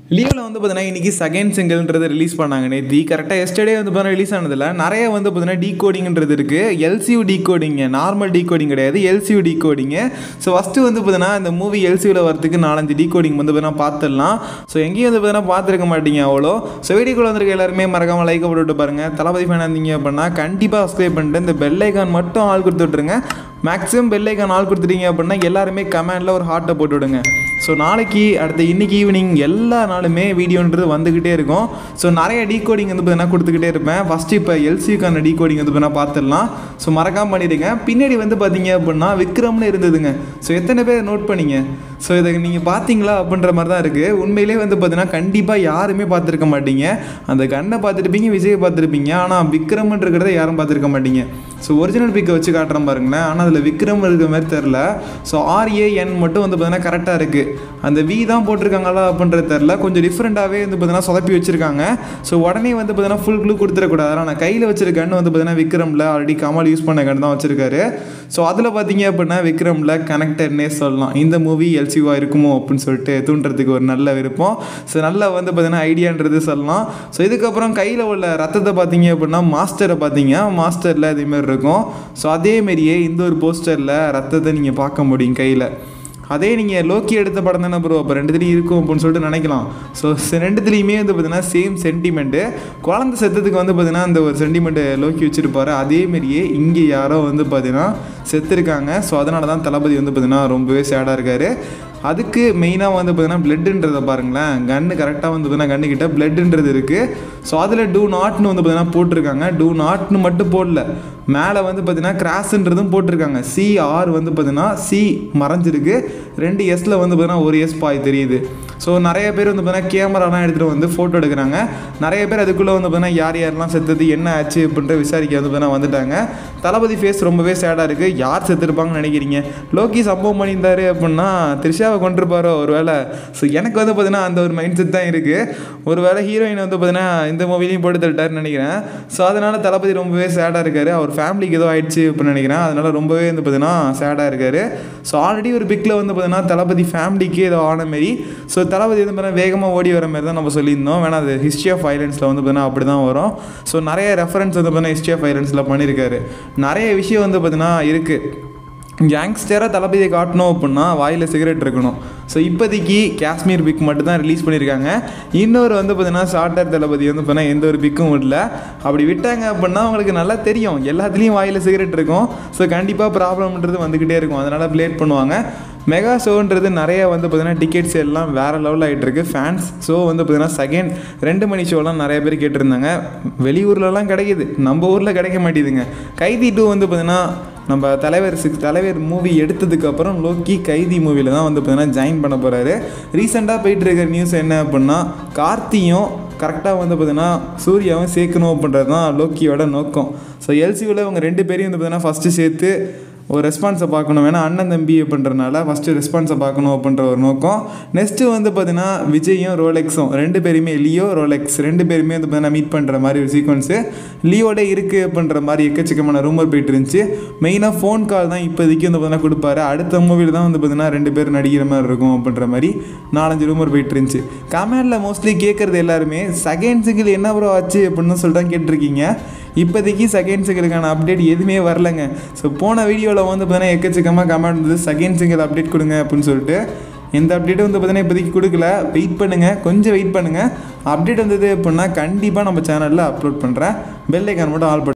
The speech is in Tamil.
லியோவில் வந்து பார்த்தீங்கன்னா இன்றைக்கி செகண்ட் சிங்கிள்ன்றது ரிலீஸ் பண்ணாங்க நேத்தி கரெக்டாக எஸ்டர்டே வந்து பார்த்தீங்கன்னா ரிலீஸ் ஆனதில் நிறைய வந்து பார்த்தீங்கன்னா டீகோடிங்ன்றது இருக்குது எல்சியூ டீகோடிங்க நார்மல் டீகோடிங் கிடையாது எல்சியூ டீகோடிங்கு ஸோ ஃபஸ்ட்டு வந்து பார்த்தீங்கன்னா இந்த மூவி எல்சியூவில் வரதுக்கு நாலஞ்சு டீகோடிங் வந்து பார்த்தீங்கன்னா பார்த்துடலாம் ஸோ எங்கேயும் வந்து பார்த்தீங்கன்னா பார்த்துருக்க மாட்டீங்க அவ்வளோ ஸோ வீடியோக்குள்ள வந்திருக்க எல்லாருமே மறக்காமல் லைக் போட்டு பாருங்கள் தளபதி ஃபேன் இருந்தீங்க அப்படின்னா கண்டிப்பாக சப்ஸ்கிரைப் பண்ணிட்டு இந்த பெல் ஐக்கான் மட்டும் ஆள் கொடுத்து விட்ருங்க மேக்ஸிமம் பெல் ஐக்கான் ஆள் கொடுத்துட்டீங்க அப்படின்னா எல்லாருமே கமெண்டில் ஒரு ஹார்ட்டை போட்டு விடுங்க ஸோ நாளைக்கு அடுத்த இன்னைக்கு ஈவினிங் எல்லா நாளுமே வீடியோன்றது வந்துக்கிட்டே இருக்கும் ஸோ நிறைய டீகோடிங் வந்து பார்த்தீங்கன்னா கொடுத்துக்கிட்டே இருப்பேன் ஃபஸ்ட்டு இப்போ எல்சிக்கான டீகோடிங் வந்து பார்த்தீங்கன்னா பார்த்துடலாம் ஸோ மறக்காமல் பண்ணிடுங்க பின்னாடி வந்து பார்த்தீங்க அப்படின்னா விக்ரம்னு இருந்ததுங்க ஸோ எத்தனை பேர் நோட் பண்ணீங்க ஸோ இதை நீங்கள் பார்த்தீங்களா அப்படின்ற மாதிரி தான் இருக்குது உண்மையிலே வந்து பார்த்தீங்கன்னா கண்டிப்பாக யாருமே பார்த்துருக்க மாட்டீங்க அந்த கண்ணை பார்த்துருப்பீங்க விஜயை பார்த்துருப்பீங்க ஆனால் விக்ரம்னு இருக்கிறத யாரும் பார்த்துருக்க மாட்டீங்க ஸோ ஒரிஜினல் பிக்கை வச்சு காட்டுறேன் பாருங்களேன் ஆனால் அதில் விக்ரம் இருக்கிற மாதிரி தெரில ஸோ ஆர்ஏஎன் மட்டும் வந்து பார்த்தீங்கன்னா கரெக்டாக இருக்குது அந்த வி தான் போட்டிருக்காங்களா அப்படின்றது தெரில கொஞ்சம் டிஃப்ரெண்ட்டாகவே வந்து பார்த்தீங்கன்னா சொதப்பி வச்சிருக்காங்க ஸோ உடனே வந்து பார்த்தீங்கன்னா ஃபுல் க்ளூ கொடுத்துடக்கூடாது ஆனால் நான் கையில் வச்சிருக்கேன்னு வந்து பார்த்தீங்கன்னா விக்ரமில் ஆல்ரெடி கமல் யூஸ் பண்ண கன் தான் வச்சிருக்காரு ஸோ அதில் பார்த்தீங்க அப்படின்னா விக்ரமில் கனெக்டர்னே சொல்லலாம் இந்த மூவி எல்சிவா இருக்குமோ அப்படின்னு சொல்லிட்டு தூண்டுறதுக்கு ஒரு நல்ல விருப்பம் ஸோ நல்ல வந்து பார்த்தீங்கன்னா ஐடியான்றது சொல்லலாம் ஸோ இதுக்கப்புறம் கையில் உள்ள ரத்தத்தை பார்த்தீங்க அப்படின்னா மாஸ்டரை பார்த்தீங்க மாஸ்டரில் இதேமாரி இருக்கும் ஸோ அதேமாரியே இந்த ஒரு போஸ்டரில் ரத்தத்தை நீங்கள் பார்க்க முடியும் கையில் அதே நீங்கள் லோக்கி எடுத்த படம் தானே ப்ரோ அப்போ ரெண்டுத்துலேயும் இருக்கும் அப்படின்னு சொல்லிட்டு நினைக்கலாம் ஸோ ரெண்டுத்துலேயுமே வந்து பார்த்தீங்கன்னா சேம் சென்டிமெண்ட்டு குழந்தை செத்ததுக்கு வந்து பார்த்தீங்கன்னா அந்த ஒரு சென்டிமெண்ட்டு லோக்கி வச்சுருப்பாரு அதேமாரியே இங்கே யாரோ வந்து பார்த்தீங்கன்னா செத்துருக்காங்க ஸோ அதனால தான் தளபதி வந்து பார்த்தீங்கன்னா ரொம்பவே சேடாக இருக்கார் அதுக்கு மெயினாக வந்து பார்த்தீங்கன்னா பிளட்டுன்றதை பாருங்களேன் கன்று கரெக்டாக வந்து பார்த்தீங்கன்னா கன்று கிட்ட பிளட்டுன்றது இருக்குது ஸோ அதில் டூ நாட்னு வந்து பார்த்தீங்கன்னா போட்டிருக்காங்க டூ நாட்னு மட்டும் போடல மேலே வந்து பார்த்தீங்கன்னா கிராஸ்ன்றதும் போட்டிருக்காங்க சி ஆர் வந்து பார்த்தீங்கன்னா சி மறைஞ்சிருக்கு ரெண்டு எஸ்ஸில் வந்து பார்த்தீங்கன்னா ஒரு எஸ் பாய் தெரியுது ஸோ நிறைய பேர் வந்து பார்த்தீங்கன்னா கேமராலாம் எடுத்துகிட்டு வந்து ஃபோட்டோ எடுக்கிறாங்க நிறைய பேர் அதுக்குள்ளே வந்து பார்த்தீங்கன்னா யார் யாரெல்லாம் செத்தது என்ன ஆச்சு அப்படின்ற விசாரிக்க வந்து பார்த்தீங்கன்னா வந்துட்டாங்க தளபதி ஃபேஸ் ரொம்பவே சேடாக இருக்குது யார் செத்துருப்பாங்கன்னு நினைக்கிறீங்க லோக்கி சம்பவம் பண்ணியிருந்தாரு அப்படின்னா த்ரிஷாவை கொண்டிருப்பாரோ ஒரு வேளை ஸோ எனக்கு வந்து பார்த்தீங்கன்னா அந்த ஒரு மைண்ட் செட் தான் இருக்குது ஒரு வேளை ஹீரோயின் வந்து பார்த்தீங்கன்னா இந்த மூவிலையும் போட்டு தள்ளிட்டாருன்னு நினைக்கிறேன் ஸோ அதனால் தளபதி ரொம்பவே சேடாக இருக்கார் அவர் ஃபேமிலிக்கு ஏதோ ஆயிடுச்சு அப்படின்னு நினைக்கிறேன் அதனால் ரொம்பவே வந்து பார்த்தீங்கன்னா சேடாக இருக்கார் ஸோ ஆல்ரெடி ஒரு பிக்கில் வந்து பார்த்தீங்கன்னா தளபதி ஃபேமிலிக்கு ஏதோ ஆன மாரி ஸோ தளபதி வந்து பார்த்தீங்கன்னா வேகமாக ஓடி வர மாதிரி தான் நம்ம சொல்லியிருந்தோம் வேணா அது ஹிஸ்ட்ரி ஆஃப் வைலன்ஸில் வந்து பார்த்தீங்கன்னா அப்படி தான் வரும் ஸோ நிறைய ரெஃபரன்ஸ் வந்து பார்த்தீங்கன்னா ஹிஸ்ட்ரி ஆஃப் வைலன்ஸில் பண்ணியிருக்காரு நிறைய விஷயம் வந்து பார்த்தீங்கன்னா இருக்குது கேங்ஸ்டராக தளபதியை காட்டணும் அப்படின்னா வாயில் சிகரெட் இருக்கணும் ஸோ இப்போதைக்கு காஷ்மீர் பிக் மட்டும் தான் ரிலீஸ் பண்ணியிருக்காங்க இன்னொரு வந்து பார்த்தீங்கன்னா ஷார்ட்டர் தளபதி வந்து பார்த்தீங்கன்னா எந்த ஒரு பிக்கும் விடல அப்படி விட்டாங்க அப்படின்னா அவங்களுக்கு நல்லா தெரியும் எல்லாத்துலேயும் வாயில் சிகரெட் இருக்கும் ஸோ கண்டிப்பாக ப்ராப்ளம்ன்றது வந்துக்கிட்டே இருக்கும் அதனால் ப்ளேட் பண்ணுவாங்க மெகா ஷோன்றது நிறைய வந்து பார்த்தீங்கன்னா டிக்கெட்ஸ் எல்லாம் வேறு லெவலில் ஆகிட்டு இருக்கு ஃபேன்ஸ் ஷோ வந்து பார்த்தீங்கன்னா செகண்ட் ரெண்டு மணி ஷோலாம் நிறைய பேர் கேட்டிருந்தாங்க வெளியூர்லலாம் கிடைக்குது நம்ம ஊரில் கிடைக்க மாட்டேதுங்க கைதி டூ வந்து பார்த்தீங்கன்னா நம்ம தலைவர் சிக்ஸ் தலைவர் மூவி எடுத்ததுக்கப்புறம் லோக்கி கைதி மூவியில் தான் வந்து பார்த்தீங்கன்னா ஜாயின் பண்ண போகிறாரு ரீசெண்டாக போயிட்டு இருக்கிற நியூஸ் என்ன அப்படின்னா கார்த்தியும் கரெக்டாக வந்து பார்த்தீங்கன்னா சூர்யாவும் சேர்க்கணும் அப்படின்றது தான் லோக்கியோட நோக்கம் ஸோ எல்சியூவில் இவங்க ரெண்டு பேரையும் வந்து பார்த்தீங்கன்னா ஃபஸ்ட்டு சேர்த்து ஒரு ரெஸ்பான்ஸை பார்க்கணும் வேணா அண்ணன் தம்பி அப்படின்றனால ஃபஸ்ட்டு ரெஸ்பான்ஸை பார்க்கணும் அப்படின்ற ஒரு நோக்கம் நெக்ஸ்ட்டு வந்து பார்த்தீங்கன்னா விஜயும் ரோலெக்ஸும் ரெண்டு பேருமே லியோ ரோலெக்ஸ் ரெண்டு பேருமே வந்து பார்த்தீங்கன்னா மீட் பண்ணுற மாதிரி ஒரு சீக்வன்ஸு லியோட இருக்குது அப்படின்ற மாதிரி எக்கச்சக்கமான ரூமர் போயிட்டு இருந்துச்சு மெயினாக ஃபோன் கால் தான் இப்போதைக்கு வந்து பார்த்தீங்கன்னா கொடுப்பாரு அடுத்த மூவியில் தான் வந்து பார்த்தீங்கன்னா ரெண்டு பேரும் நடிக்கிற மாதிரி இருக்கும் அப்படின்ற மாதிரி நாலஞ்சு ரூமர் போயிட்டு இருந்துச்சு கமெண்டில் மோஸ்ட்லி கேட்குறது எல்லாருமே செகண்ட் சிங்கிள் என்ன ப்ரோ ஆச்சு அப்படின்னு சொல்லிட்டு தான் கேட்டிருக்கீங்க இப்போதைக்கு செகண்ட் சிங்கிளுக்கான அப்டேட் எதுவுமே வரலங்க ஸோ போன வீடியோவில் வந்து பார்த்தீங்கன்னா எக்கச்சக்கமாக கமெண்ட் வந்து செகண்ட் சிங்கிள் அப்டேட் கொடுங்க அப்படின்னு சொல்லிட்டு எந்த அப்டேட்டும் வந்து பார்த்தீங்கன்னா இப்போதைக்கு கொடுக்கல வெயிட் பண்ணுங்கள் கொஞ்சம் வெயிட் பண்ணுங்கள் அப்டேட் வந்தது அப்படின்னா கண்டிப்பாக நம்ம சேனலில் அப்லோட் பண்ணுறேன் பெல் ஐக்கான் மட்டும் ஆல்